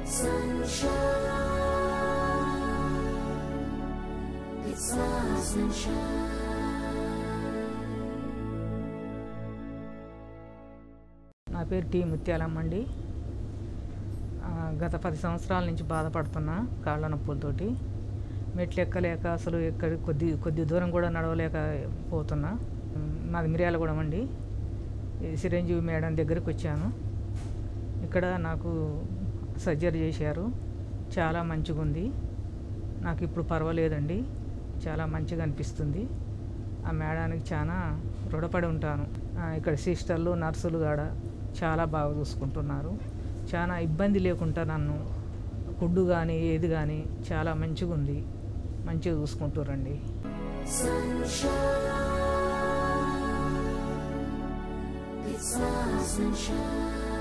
sunshine. It's my sunshine. నా పేరు tea Mutyalamma అండి ఆ, గత పది సంవత్సరాల నుంచి బాధపడుతున్నా కాళ్ళ నొప్పులతోటి మెట్లు ఎక్కలేక అసలు ఎక్కడి కొద్ది కొద్ది దూరం కూడా నడవలేకపోతున్నా ఉమ్, మాది మిర్యాలగూడెం అండి ఈ చిరంజీవి మేడం దగ్గరికి వచ్చాను ఇక్కడ నాకు సర్జరీ చేశారు చాలా మంచిగా ఉంది నాకు ఇప్పుడు పర్వాలేదండి చాలా మంచిగా అనిపిస్తుంది ఆ మేడానికి చాలా రుణపడి ఉంటాను ఆ, ఇక్కడ సిస్టర్లు నర్సులు కూడా చాలా బాగా చూసుకుంటున్నారు చాలా ఇబ్బంది లేకుండా నన్ను ఫుడ్ కానీ ఏది కానీ చాలా మంచిగా ఉంది మంచిగా చూసుకుంటారండి Sunshine. It's my sunshine.